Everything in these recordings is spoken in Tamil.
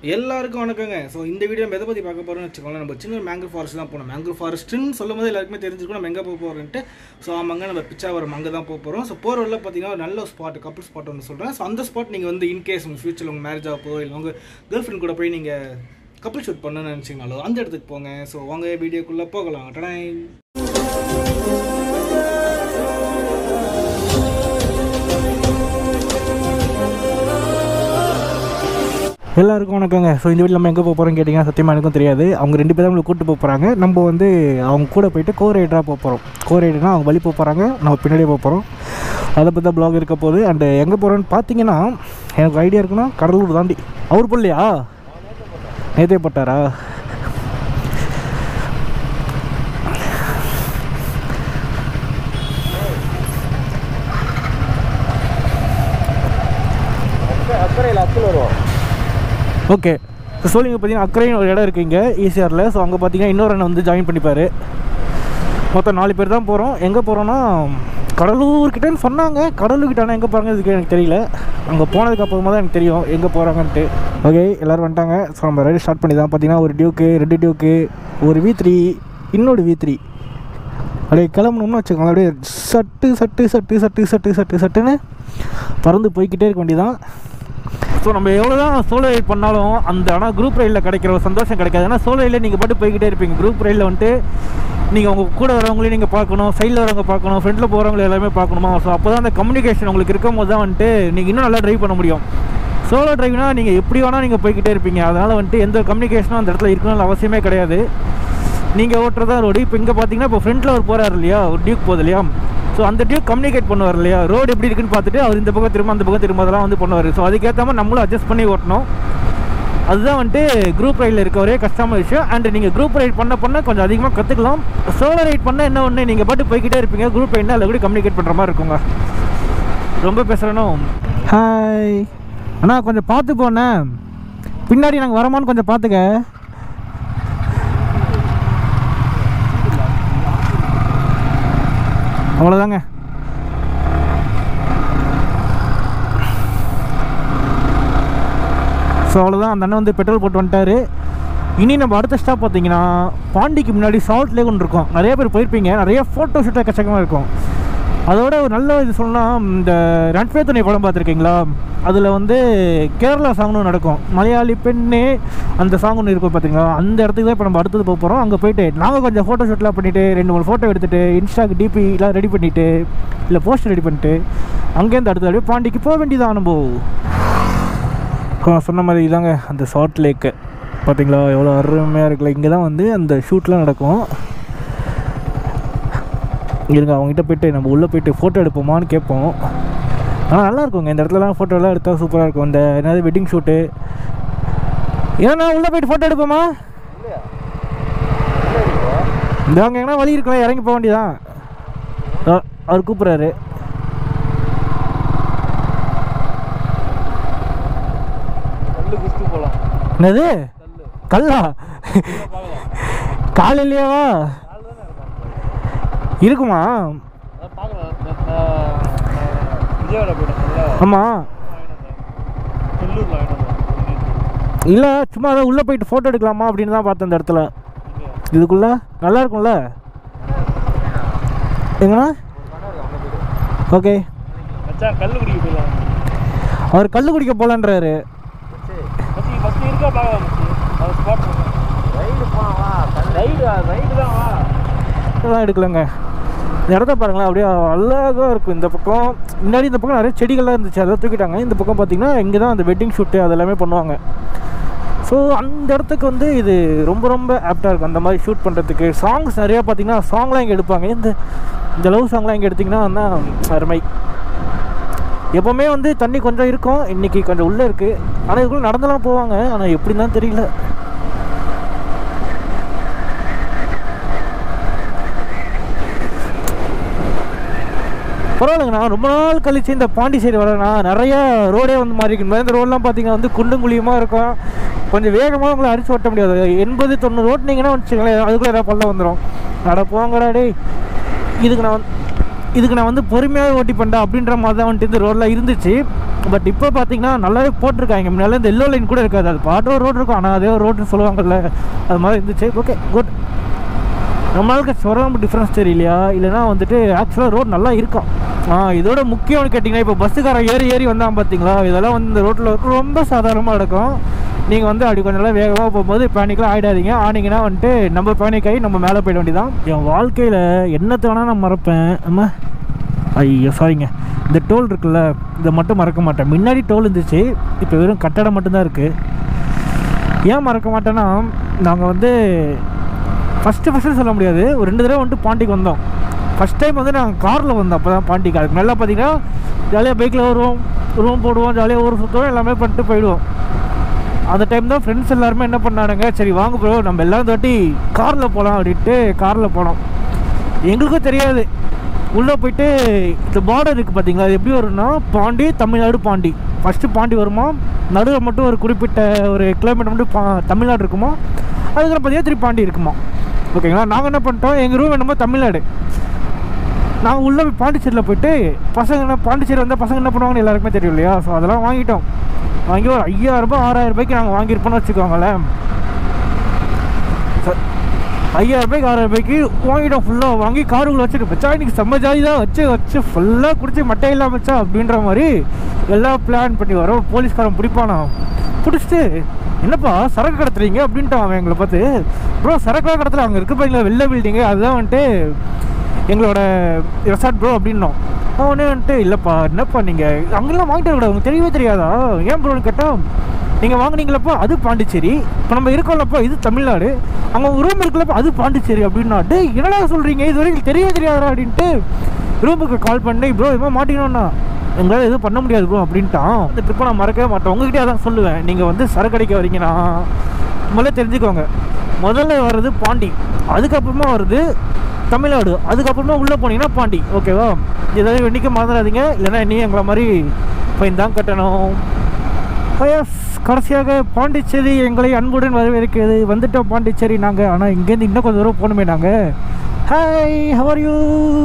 எல்லாருக்கும் வணக்கங்க ஸோ இந்த வீடியோ நம்ம எதை பற்றி பார்க்க போகிறோம்னு வச்சுக்கோங்களேன் நம்ம சின்ன மேங்க்ரூவ் ஃபாரஸ்ட் தான் போனோம் மேங்க்ரூவ் ஃபாரஸ்ட்டுன்னு சொல்லும் போது எல்லாருக்குமே தெரிஞ்சிருக்கும் நம்ம எங்கே போக போகிறோன்ட்டு ஸோ ஆமாங்க நம்ம பிச்சாவரம் அங்கே தான் போக போகிறோம் ஸோ போகிற வழியில் பார்த்தீங்கன்னா ஒரு நல்ல ஸ்பாட் கப்புள் ஸ்பாட் ஒன்று சொல்கிறேன் ஸோ அந்த ஸ்பாட் நீங்கள் வந்து இன்கேஸ் உங்கள் ஃபியூச்சரில் உங்கள் மேரேஜ் ஆகப்போ இல்லை உங்கள் கேர்ள் ஃப்ரெண்ட் கூட போய் நீங்கள் கப்புள் ஷூட் பண்ணணும்னு நினச்சிங்கனாலும் அந்த இடத்துக்கு போங்க ஸோ வாங்க வீடியோக்குள்ளே போகலாம் டடாய் எல்லாருக்கும் வணக்கங்க ஸோ இந்த வீட்டில் நம்ம எங்கே போக போகிறோம்னு கேட்டிங்கன்னா சத்தியமாக எனக்கும் தெரியாது அவங்க ரெண்டு பேரும் நம்மளை கூப்பிட்டு போக போகிறாங்க நம்ம வந்து அவங்க கூட போயிட்டு கோ ரைடராக போக போகிறோம் கோ ரைடர்னா அவங்க வழி போக போகிறாங்க நம்ம பின்னாடியே போக போகிறோம் அதை பற்றி தான் ப்ளாக் இருக்க போகுது அண்டு எங்கே போகிறோன்னு பார்த்தீங்கன்னா எனக்கு ஐடியா இருக்குன்னா கடலூர் தாண்டி அவர் பிள்ளையா நேத்தே போட்டாரா அக்கறையில் அக்கில் வருவோம் ஓகே ஸோ சோழிங்க பார்த்தீங்கன்னா அக்கறைன்னு ஒரு இடம் இருக்குது இங்கே ஈசிஆரில் ஸோ அங்கே பார்த்தீங்கன்னா இன்னொரு அண்ணன் வந்து ஜாயின் பண்ணிப்பார் மொத்தம் நாலு பேர் தான் போகிறோம் எங்கே போகிறோன்னா கடலூர்கிட்டன்னு சொன்னாங்க கடலூர்கிட்ட ஆனால் எங்கே போகிறாங்க இதுக்கு எனக்கு தெரியல அங்கே போனதுக்கு அப்புறமா தான் எனக்கு தெரியும் எங்கே போகிறாங்கன்ட்டு ஓகே எல்லோரும் வந்துட்டாங்க ஸோ நம்ம ரைடு ஸ்டார்ட் பண்ணி தான் பார்த்தீங்கன்னா ஒரு டியூக்கு ரெண்டு டியூக்கு ஒரு வி த்ரீ இன்னொரு வி த்ரீ அப்படியே கிளம்பணும்னு வச்சுக்கோங்களேன் அப்படியே சட்டு சட்டு சட்டு சட்டு சட்டு சட்டு சட்டுன்னு பறந்து போய்க்கிட்டே இருக்க வேண்டியதான் ஸோ நம்ம எவ்வளோ தான் சோலோ ரைட் பண்ணாலும் அந்த ஆனால் குரூப் ரைடில் கிடைக்கிற ஒரு சந்தோஷம் கிடைக்காது ஏன்னா சோலோ ரைடில் நீங்கள் பாட்டு போய்கிட்டே இருப்பீங்க குரூப் ரைடில் வந்துட்டு நீங்கள் உங்கள் கூட வரவங்களையும் நீங்கள் பார்க்கணும் சைடில் வரவங்க பார்க்கணும் ஃப்ரெண்டில் போகிறவங்க எல்லாமே பார்க்கணுமா ஸோ அப்போ தான் அந்த கம்யூனிகேஷன் உங்களுக்கு இருக்கும் போது தான் வந்துட்டு நீங்கள் இன்னும் நல்லா ட்ரைவ் பண்ண முடியும் சோலோ டிரைவ்னா நீங்கள் எப்படி வேணால் நீங்கள் போய்கிட்டே இருப்பீங்க அதனால் வந்துட்டு எந்த கம்யூனிகேஷனும் அந்த இடத்துல இருக்கணும்னு அவசியமே கிடையாது நீங்கள் ஓட்டுறதா ரோடு இப்போ இங்கே பார்த்தீங்கன்னா இப்போ ஃப்ரண்ட்டில் ஒரு போகிறாரு இல்லையா ஒரு டியூக் போகுது இல்லையா ஸோ அந்த டியூக் கம்யூனிகேட் பண்ணுவார் இல்லையா ரோடு எப்படி இருக்குன்னு பார்த்துட்டு அவர் இந்த பக்கம் திரும்ப அந்த பக்கம் திரும்ப அதெல்லாம் வந்து பண்ணுவார் ஸோ அதுக்கேற்ற மாதிரி நம்மளும் அட்ஜஸ்ட் பண்ணி ஓட்டணும் அதுதான் வந்துட்டு குரூப் ரைடில் இருக்க ஒரே கஷ்டமான விஷயம் அண்ட் நீங்கள் குரூப் ரைட் பண்ண பண்ண கொஞ்சம் அதிகமாக கற்றுக்கலாம் சோலோ ரைட் பண்ண என்ன ஒன்று நீங்கள் பாட்டு போய்கிட்டே இருப்பீங்க குரூப் ரைட்னா அதில் கூட கம்யூனிகேட் பண்ணுற மாதிரி இருக்குங்க ரொம்ப பேசுகிறேனும் ஹாய் அண்ணா கொஞ்சம் பார்த்து போனேன் பின்னாடி நாங்கள் வரமான்னு கொஞ்சம் பார்த்துக்க அவ்வளோதாங்க ஸோ அவ்வளோதான் அந்த அண்ணன் வந்து பெட்ரோல் போட்டு வந்துட்டாரு இனி நம்ம அடுத்த ஸ்டாப் பார்த்தீங்கன்னா பாண்டிக்கு முன்னாடி சால்ட் லேக் ஒன்று இருக்கும் நிறைய பேர் போயிருப்பீங்க நிறைய ஃபோட்டோ ஷூட்டாக கச்சக்கமாக இருக்கும் அதோட ஒரு நல்ல இது சொல்லலாம் இந்த ரன்பே துணை படம் பார்த்துருக்கீங்களா அதில் வந்து கேரளா சாங்னு நடக்கும் மலையாளி பெண்ணே அந்த சாங் ஒன்று இருக்கும் பார்த்தீங்களா அந்த இடத்துக்கு தான் இப்போ நம்ம அடுத்தது போக போகிறோம் அங்கே போயிட்டு நாங்கள் கொஞ்சம் ஃபோட்டோ ஷூட்லாம் பண்ணிவிட்டு ரெண்டு மூணு ஃபோட்டோ எடுத்துகிட்டு இன்ஸ்டாக்கு டிபிலாம் ரெடி பண்ணிவிட்டு இல்லை போஸ்ட் ரெடி பண்ணிட்டு அங்கேருந்து அடுத்த அப்படியே பாண்டிக்கு போக வேண்டியதான் அனுபவம் ஆ, சொன்ன மாதிரி இதாங்க அந்த சால்ட் லேக்கு பார்த்தீங்களா எவ்வளோ அருமையாக இருக்குல்ல இங்கே தான் வந்து அந்த ஷூட்லாம் நடக்கும் இருங்க அவங்ககிட்ட போயிட்டு நம்ம உள்ளே போயிட்டு ஃபோட்டோ எடுப்போமான்னு கேட்போம் ஆனால் நல்லா இருக்குங்க இந்த இடத்துலலாம் ஃபோட்டோலாம் எடுத்தால் சூப்பராக இருக்கும் இந்த என்னது வெட்டிங் ஷூட்டு ஏன்னா உள்ளே போயிட்டு ஃபோட்டோ எடுப்போமா இந்த அங்கே எங்கன்னா வழி இருக்கலாம் இறங்கி போக வேண்டியதான் அ- அவர் கூப்பிட்றாரு கல்லு குஸ்து போகலாம் என்னது கல்லா காலையிலேயேவா இருக்குமா அதான் பார்க்கலாம் விஜயவாடா போயிட்டோம்ல ஆமாம் கொல்லூரில் வாங்கிட்டு இல்லை சும்மா அதான் உள்ளே போயிட்டு ஃபோட்டோ எடுக்கலாமா அப்படின்னு தான் பார்த்தேன் இந்த இடத்துல இதுக்குள்ள நல்லா இருக்கும்ல எங்கண்ணா ஓகே மச்சான் கல்லு குடிக்க போயிடலாம் அவர் கல் குடிக்க போகலான்றாரு மச்சி ஃபஸ்ட்டு இருக்கா பார்க்கலாம் மச்சி அது ஸ்பாட் ரைடு போவா ரைடு ரைடு தான் வா தான் எடுக்கலங்க இந்த இடத்த பாருங்களேன் அப்படியே அழகாக இருக்கும் இந்த பக்கம் முன்னாடி இந்த பக்கம் நிறைய செடிகள்லாம் இருந்துச்சு அதை தூக்கிட்டாங்க இந்த பக்கம் பார்த்தீங்கன்னா இங்கே தான் அந்த வெட்டிங் ஷூட்டு அது எல்லாமே பண்ணுவாங்க ஸோ அந்த இடத்துக்கு வந்து இது ரொம்ப ரொம்ப ஆப்டாக இருக்கும் அந்த மாதிரி ஷூட் பண்ணுறதுக்கு சாங்ஸ் நிறையா பார்த்தீங்கன்னா சாங்லாம் இங்கே எடுப்பாங்க இந்த இந்த லவ் சாங்லாம் இங்கே எடுத்திங்கன்னா தான் அருமை எப்போவுமே வந்து தண்ணி கொஞ்சம் இருக்கும் இன்றைக்கி கொஞ்சம் உள்ளே இருக்குது ஆனால் இதுக்குள்ளே நடந்தெல்லாம் போவாங்க ஆனால் எப்படின்னு தான் தெரியல பரவாயில்லைங்கண்ணா ரொம்ப நாள் கழிச்சு இந்த பாண்டிச்சேரி வரேண்ணா நிறைய ரோடே வந்து மாறி இருக்கு இந்த ரோடெலாம் பார்த்தீங்கன்னா வந்து குண்டும் குழியுமாக இருக்கும் கொஞ்சம் வேகமாக உங்களை அடிச்சு ஓட்ட முடியாது எண்பது தொண்ணூறு ஓட்டினீங்கன்னா வச்சுக்கோங்களேன் அதுக்குள்ளே ஏதாவது பள்ளம் வந்துடும் நட போங்கடா டேய் இதுக்கு நான் வந்து இதுக்கு நான் வந்து பொறுமையாக ஓட்டி பண்ணேன் அப்படின்ற மாதிரி தான் வந்துட்டு இந்த ரோடெலாம் இருந்துச்சு பட் இப்போ பார்த்தீங்கன்னா நல்லாவே போட்டிருக்காங்க முன்னால இந்த எல்லோ லைன் கூட இருக்காது அது பாட்டு ஒரு ரோடு இருக்கும் ஆனால் அதே ஒரு ரோடுன்னு சொல்லுவாங்கல்ல அது மாதிரி இருந்துச்சு ஓகே குட் நம்மளுக்கு சொரம் டிஃப்ரென்ஸ் தெரியலையா இல்லைனா வந்துட்டு ஆக்சுவலாக ரோடு நல்லா இருக்கும் ஆ இதோட முக்கியம்னு கேட்டிங்கன்னா இப்போ பஸ்ஸுக்காரன் ஏறி ஏறி வந்தான் பார்த்தீங்களா இதெல்லாம் வந்து இந்த ரோட்டில் ரொம்ப சாதாரணமாக நடக்கும் நீங்கள் வந்து அப்படி கொஞ்சம் நல்லா வேகமாக போகும்போது பேனிக்லாம் ஆகிடாதீங்க ஆனீங்கன்னா வந்துட்டு நம்ம பேனிக் ஆகி நம்ம மேலே போயிட வேண்டியதான் என் வாழ்க்கையில் என்னத்தை வேணால் நான் மறப்பேன் அம்மா ஐயோ சாரிங்க இந்த டோல் இருக்குல்ல இதை மட்டும் மறக்க மாட்டேன் முன்னாடி டோல் இருந்துச்சு இப்போ வெறும் கட்டடம் மட்டும்தான் இருக்குது ஏன் மறக்க மாட்டேன்னா நாங்கள் வந்து ஃபஸ்ட்டு ஃபஸ்ட்டு சொல்ல முடியாது ஒரு ரெண்டு தடவை வந்துட்டு பாண்டிக்கு வந்தோம் ஃபஸ்ட் டைம் வந்து நாங்கள் காரில் வந்தோம் அப்போ தான் பாண்டிக்கு அதுக்கு மேலே பார்த்தீங்கன்னா ஜாலியாக பைக்கில் வருவோம் ரூம் போடுவோம் ஜாலியாக ஊர் சுற்றுவோம் எல்லாமே பண்ணிட்டு போயிடுவோம் அந்த டைம் தான் ஃப்ரெண்ட்ஸ் எல்லாருமே என்ன பண்ணானுங்க சரி வாங்க ப்ரோ நம்ம எல்லாம் இந்த வாட்டி காரில் போகலாம் அப்படின்ட்டு காரில் போனோம் எங்களுக்கும் தெரியாது உள்ளே போயிட்டு இந்த பார்டர் இருக்குது பார்த்தீங்களா அது எப்படி வரும்னா பாண்டி தமிழ்நாடு பாண்டி ஃபஸ்ட்டு பாண்டி வருமா நடுவில் மட்டும் ஒரு குறிப்பிட்ட ஒரு கிலோமீட்டர் மட்டும் பா தமிழ்நாடு இருக்குமா அதுக்கப்புறம் பார்த்தீங்கன்னா திருப்பி பாண்டி இருக்குமா ஓகேங்களா நாங்கள் என்ன பண்ணிட்டோம் எங்கள் ரூம் என்னமோ தமிழ்நாடு நாங்கள் உள்ளே போய் பாண்டிச்சேரியில் போயிட்டு பசங்க என்ன பாண்டிச்சேரி வந்தால் பசங்க என்ன பண்ணுவாங்கன்னு எல்லாருக்குமே தெரியும் இல்லையா ஸோ அதெல்லாம் வாங்கிட்டோம் வாங்கி ஒரு ஐயாயிரம் ரூபாய் ஆறாயிரம் ரூபாய்க்கு நாங்கள் வாங்கியிருப்போம்னு வச்சுக்கோங்களேன் ச- ஐயாயிரம் ரூபாய்க்கு ஆறாயிரம் ரூபாய்க்கு வாங்கிட்டோம் ஃபுல்லாக வாங்கி காருக்குள்ள வச்சுட்டு வச்சா இன்னைக்கு செம்ம ஜாலி தான் வச்சு வச்சு ஃபுல்லாக குடிச்சு மட்டை இல்லாம வச்சா அப்படின்ற மாதிரி எல்லாம் பிளான் பண்ணி வரோம் போலீஸ்காரன் பிடிப்பானா பிடிச்சிட்டு என்னப்பா சரக்கு கடத்துறீங்க அப்படின்ட்டான் அவன் எங்களை பார்த்து ப்ரோ சரக்கு கடத்துல அங்கே இருக்கு பாருங்களா வெள்ளை பில்டிங்கு அதுதான் வந்துட்டு எங்களோட ரெசார்ட் ப்ரோ அப்படின்னோம் அவனே வந்துட்டு இல்லைப்பா என்னப்பா நீங்கள் அங்கெல்லாம் வாங்கிட்டு வரக்கூடாது உங்களுக்கு தெரியவே தெரியாதா ஏன் ப்ரோன்னு கேட்டால் நீங்கள் வாங்குனீங்களப்போ அது பாண்டிச்சேரி இப்போ நம்ம இருக்கோம்லப்போ இது தமிழ்நாடு அங்கே ரூம் இருக்குல்லப்போ அது பாண்டிச்சேரி அப்படின்னா டேய் என்னடா சொல்கிறீங்க இது வரைக்கும் தெரியவே தெரியாதா அப்படின்ட்டு ரூமுக்கு கால் பண்ணி ப்ரோ இது மாதிரி மாட்டிக்கணும்னா எங்களால் எதுவும் பண்ண முடியாது ப்ரோ அப்படின்ட்டான் அந்த ட்ரிப்பை நான் மறக்கவே மாட்டேன் உங்ககிட்டயே அதான் சொல்லுவேன் நீங்கள் வந்து சரக்கு அடிக்க வரீங்கன்னா முதல்ல தெரிஞ்சுக்கோங்க முதல்ல வர்றது பாண்டி அதுக்கப்புறமா வருது தமிழ்நாடு அதுக்கப்புறமா உள்ளே போனீங்கன்னா பாண்டி ஓகேவா ஏதாவது வெண்ணிக்க மறந்துடாதீங்க இல்லைன்னா என்னையும் எங்களை மாதிரி ஃபைன் தான் கட்டணும் எஸ் கடைசியாக பாண்டிச்சேரி எங்களை அன்புடன் வரவேற்கிறது வந்துட்டோம் பாண்டிச்சேரி நாங்கள் ஆனால் இங்கேருந்து இன்னும் கொஞ்சம் தூரம் போகணுமே நாங்கள் ஹாய் ஹவர் யூ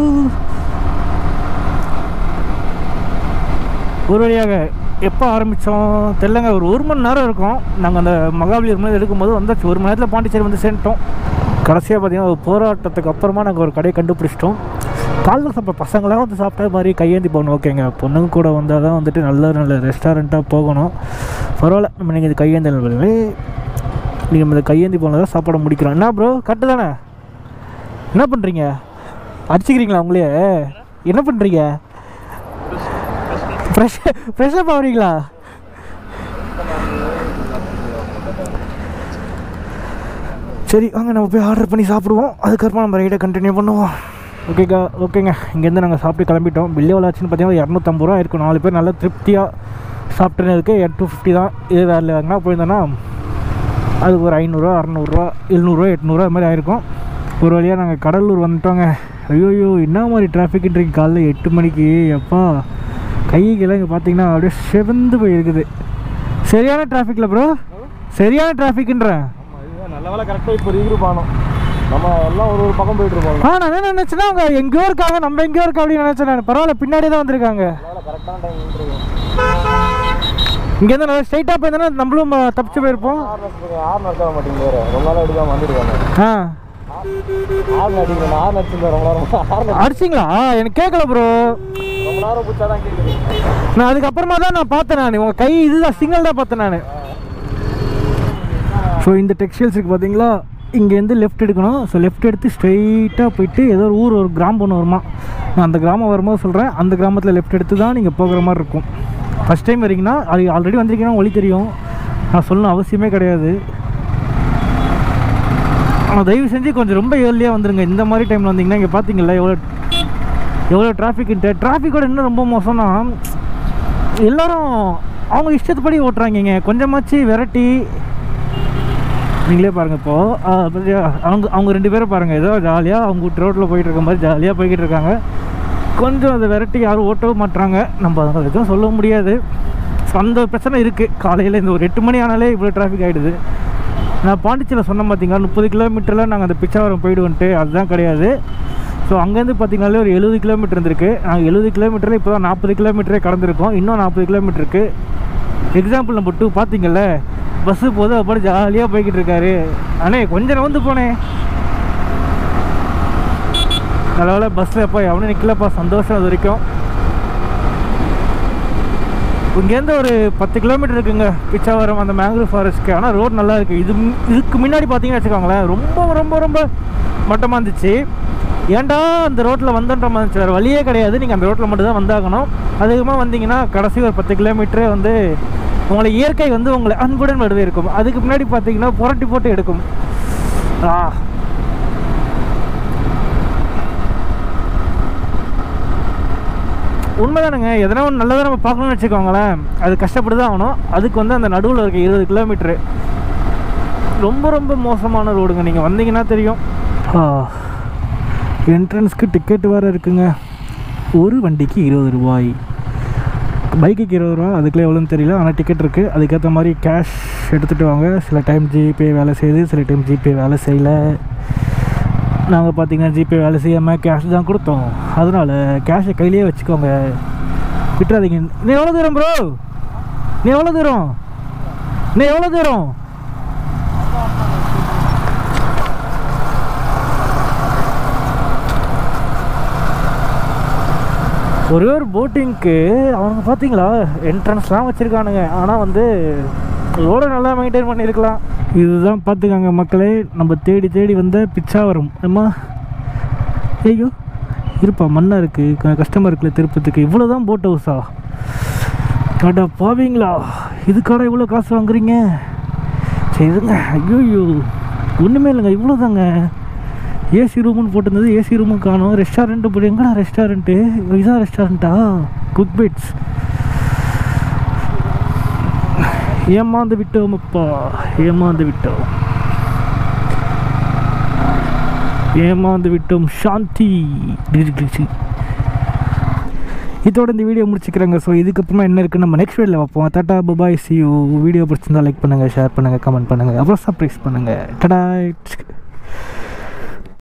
ஒரு வழியாக எப்போ ஆரம்பித்தோம் தெரிலங்க ஒரு ஒரு மணி நேரம் இருக்கும் நாங்கள் அந்த மகாபலிபுரம் மேலே எடுக்கும்போது வந்தாச்சு ஒரு மணி நேரத்தில் பாண்டிச்சேரி வந்து சேர்ந்துட்டோம் கடைசியாக பார்த்தீங்கன்னா ஒரு போராட்டத்துக்கு அப்புறமா நாங்கள் ஒரு கடையை கண்டுபிடிச்சிட்டோம் காலைல சாப்பிட்ற பசங்களாம் வந்து சாப்பிட்ட மாதிரி கையேந்தி போகணும் ஓகேங்க பொண்ணுங்க கூட வந்தால் தான் வந்துட்டு நல்ல நல்ல ரெஸ்டாரண்ட்டாக போகணும் பரவாயில்ல நம்ம நீங்கள் இது கையேந்தி நீங்கள் நம்ம இந்த கையேந்தி போனால் தான் சாப்பாடை முடிக்கிறோம் என்ன ப்ரோ கரெக்டு தானே என்ன பண்ணுறீங்க அடிச்சுக்கிறீங்களா உங்களே என்ன பண்ணுறீங்க ஃப்ரெஷ் ஃப்ரெஷ்ஷாக ஆகிறீங்களா சரி வாங்க நம்ம போய் ஆர்டர் பண்ணி சாப்பிடுவோம் அதுக்கப்புறமா நம்ம ரைடை கண்டினியூ பண்ணுவோம் ஓகேக்கா ஓகேங்க இங்கேருந்து நாங்கள் சாப்பிட்டு கிளம்பிட்டோம் பில்லு எவ்வளோ ஆச்சுன்னு பார்த்தீங்கன்னா இரநூத்தம்பது ரூபா இருக்கும் நாலு பேர் நல்லா திருப்தியாக சாப்பிட்டுனதுக்கு டூ ஃபிஃப்டி தான் இது வேறு வாங்கினா போயிருந்தோன்னா அதுக்கு ஒரு ஐநூறுரூவா அறநூறுவா எழுநூறுவா எட்நூறுவா அது மாதிரி ஆயிருக்கும் ஒரு வழியாக நாங்கள் கடலூர் வந்துட்டோங்க ஐயோயோ என்ன மாதிரி டிராஃபிக்ன்றீங்க காலைல எட்டு மணிக்கு எப்பா கைக்கெல்லாம் இங்கே பார்த்தீங்கன்னா அப்படியே செவந்து போயிருக்குது சரியான டிராஃபிக்கில் ப்ரோ சரியான டிராஃபிக்ன்றேன் ஆமா இதுதான் நல்ல வேலை கரெக்டாக இப்போ ரீக்ரூப் ஆனோம் நம்ம எல்லாம் ஒரு ஒரு பக்கம் போயிட்டு இருப்போம் ஆ நான் என்ன நினச்சேன்னா அவங்க எங்கேயோ இருக்காங்க நம்ம எங்கேயோ இருக்கோம் அப்படின்னு நினச்சேன் நான் பரவாயில்ல பின்னாடி தான் வந்திருக்காங்க நல்ல கரெக்டான டைம் நின்றுருக்கோம் இங்கேருந்து நல்லா ஸ்ட்ரைட்டாக போயிருந்தோன்னா நம்மளும் ம- தப்பிச்சு போயிருப்போம் ஆறு ஆறு நடக்க மாட்டேங்குது வேறு ரொம்ப நாள் எடுக்காம வந்துருக்காங்க ஆ ஆறு அடிக்கணும் ஆறு நடிச்சிருந்தேன் ரொம்ப நேரம் ஆறு அடிச்சிங்களா எனக்கு கேட்கல ப்ரோ ரொம்ப நேரம் பிடிச்சா தான் கேட்குது நான் அதுக்கப்புறமா தான் நான் பார்த்தேன் நான் உங்கள் கை இதுதான் சிங்கிள் தான் பார்த்தேன் நான் ஸோ இந்த டெக்ஸ்டைல்ஸ் இருக்குது பார்த்தீங்களா இங்கேருந்து லெஃப்ட் எடுக்கணும் ஸோ லெஃப்ட் எடுத்து ஸ்ட்ரைட்டாக போயிட்டு ஏதோ ஒரு ஊர் ஒரு கிராமம் ஒன்று வருமா நான் அந்த கிராமம் வரும்போது சொல்கிறேன் அந்த கிராமத்தில் லெஃப்ட் எடுத்து தான் நீங்கள் போகிற மாதிரி இருக்கும் ஃபஸ்ட் டைம் வரீங்கன்னா அது ஆல்ரெடி வந்திருக்கீங்கன்னா வழி தெரியும் நான் சொல்லணும் அவசியமே கிடையாது ஆனால் தயவு செஞ்சு கொஞ்சம் ரொம்ப ஏர்லியாக வந்துருங்க இந்த மாதிரி டைமில் வந்தீங்கன்னா இங்கே பார்த்தீங்களா எவ்வளோ எவ்வளோ டிராஃபிக்ன்ட்டு டிராஃபிக்கோட இன்னும் ரொம்ப மோசம்னா எல்லாரும் அவங்க இஷ்டத்துப்படி ஓட்டுறாங்கங்க கொஞ்சமாச்சு விரட்டி நீங்களே பாருங்கள் இப்போது அவங்க அவங்க ரெண்டு பேரும் பாருங்கள் ஏதோ ஜாலியாக அவங்க ரோட்டில் போயிட்டு இருக்க மாதிரி ஜாலியாக போய்கிட்டு இருக்காங்க கொஞ்சம் அதை விரட்டி யாரும் ஓட்டவும் மாட்றாங்க நம்ம அதை எதுவும் சொல்ல முடியாது ஸோ அந்த பிரச்சனை இருக்குது காலையில் இந்த ஒரு எட்டு மணி ஆனாலே இவ்வளோ டிராஃபிக் ஆகிடுது நான் பாண்டிச்சேரியில் சொன்னேன் பார்த்தீங்களா முப்பது கிலோமீட்டரில் நாங்கள் அந்த பிச்சாவரம் போயிடுவோன்ட்டு அதுதான் கிடையாது ஸோ அங்கேருந்து பார்த்தீங்கனாலே ஒரு எழுபது கிலோமீட்டர் இருந்திருக்கு நாங்கள் எழுபது கிலோமீட்டரில் இப்போ தான் நாற்பது கிலோமீட்டரே கடந்திருக்கோம் இன்னும் நாற்பது கிலோமீட்டர் இருக்குது எக்ஸாம்பிள் நம்பர் டூ பார்த்தீங்கல்ல பஸ்ஸு போது அப்படி ஜாலியாக போய்கிட்டு இருக்காரு அண்ணே கொஞ்சம் நகர்ந்து போனேன் நல்ல பஸ்ஸில் எப்போ எவனும் நிற்கலப்பா சந்தோஷம் அது வரைக்கும் இங்கேருந்து ஒரு பத்து கிலோமீட்டர் இருக்குங்க பிச்சாவரம் அந்த மேங்க்ரூவ் ஃபாரஸ்ட்க்கு ஆனால் ரோட் நல்லா இருக்குது இது மு- இதுக்கு முன்னாடி பார்த்தீங்கன்னு வச்சுக்கோங்களேன் ரொம்ப ரொம்ப ரொம்ப மட்டமாக இருந்துச்சு ஏன்டா அந்த ரோட்டில் வந்தோன்ற மாதிரி இருந்துச்சு வேறு வழியே கிடையாது நீங்கள் அந்த ரோட்டில் மட்டும் தான் வந்தாகணும் அதிகமாக வந்தீங்கன்னா கடைசி ஒரு பத்து கிலோமீட்டரே வந்து உங்களை இயற்கை வந்து உங்களை அன்புடன் நடுவே இருக்கும் அதுக்கு முன்னாடி பார்த்தீங்கன்னா புரட்டி போட்டு எடுக்கும் ஆ உண்மைதானுங்க எதனா ஒன்று நல்லதாக நம்ம பார்க்கணும்னு வச்சுக்கோங்களேன் அது கஷ்டப்பட்டு தான் ஆகணும் அதுக்கு வந்து அந்த நடுவில் இருக்க இருபது கிலோமீட்ரு ரொம்ப ரொம்ப மோசமான ரோடுங்க நீங்கள் வந்தீங்கன்னா தெரியும் என்ட்ரன்ஸ்க்கு டிக்கெட் வேறு இருக்குங்க ஒரு வண்டிக்கு இருபது ரூபாய் பைக்குக்கு இருபது ரூபா அதுக்குள்ளே எவ்வளோன்னு தெரியல ஆனால் டிக்கெட் இருக்குது அதுக்கேற்ற மாதிரி கேஷ் எடுத்துகிட்டு வாங்க சில டைம் ஜிபே வேலை செய்யுது சில டைம் ஜிபே வேலை செய்யலை நாங்கள் பார்த்தீங்கன்னா ஜிபே வேலை செய்யாமல் கேஷ் தான் கொடுத்தோம் அதனால் கேஷை கையிலேயே வச்சுக்கோங்க விட்டுறாதீங்க நீ எவ்வளோ தூரம் ப்ரோ நீ எவ்வளோ தூரம் நீ எவ்வளோ தூரம் ஒரே ஒரு போட்டிங்க்கு அவனுங்க பார்த்தீங்களா என்ட்ரன்ஸ்லாம் வச்சுருக்கானுங்க ஆனால் வந்து ரோடை நல்லா மெயின்டைன் பண்ணியிருக்கலாம் இதுதான் பார்த்துக்காங்க மக்களே நம்ம தேடி தேடி வந்த பிச்சாவரம் அம்மா ஐயோ இருப்பா மண்ணாக இருக்குது கஸ்டமருக்குள்ள திருப்பத்துக்கு இவ்வளோ தான் போட் ஹவுஸா அடா பாவீங்களா இதுக்காடா இவ்வளோ காசு வாங்குறீங்க சரி இருங்க ஐயோ ஒன்றுமே இல்லைங்க இவ்வளோ தாங்க ஏசி ரூம்னு போட்டிருந்தது ஏசி ரூமும் காணும் ரெஸ்டாரண்ட்டு போய் எங்கடா ரெஸ்டாரண்ட்டு இதான் ரெஸ்டாரண்ட்டா குக் பிட்ஸ் ஏமாந்து விட்டோம் அப்பா ஏமாந்து விட்டோம் ஏமாந்து விட்டோம் சாந்தி டிரிடிரிச்சி. இதோட இந்த வீடியோ முடிச்சுக்கிறேங்க ஸோ இதுக்கப்புறமா என்ன இருக்குது நம்ம நெக்ஸ்ட் வீடியோவில் பார்ப்போம் tata bye bye see you video பிடிச்சிருந்தா லைக் பண்ணுங்கள் ஷேர் பண்ணுங்கள் கமெண்ட் பண்ணுங்கள் அப்புறம் சப்ரைஸ் பண்ணுங்கள் டடா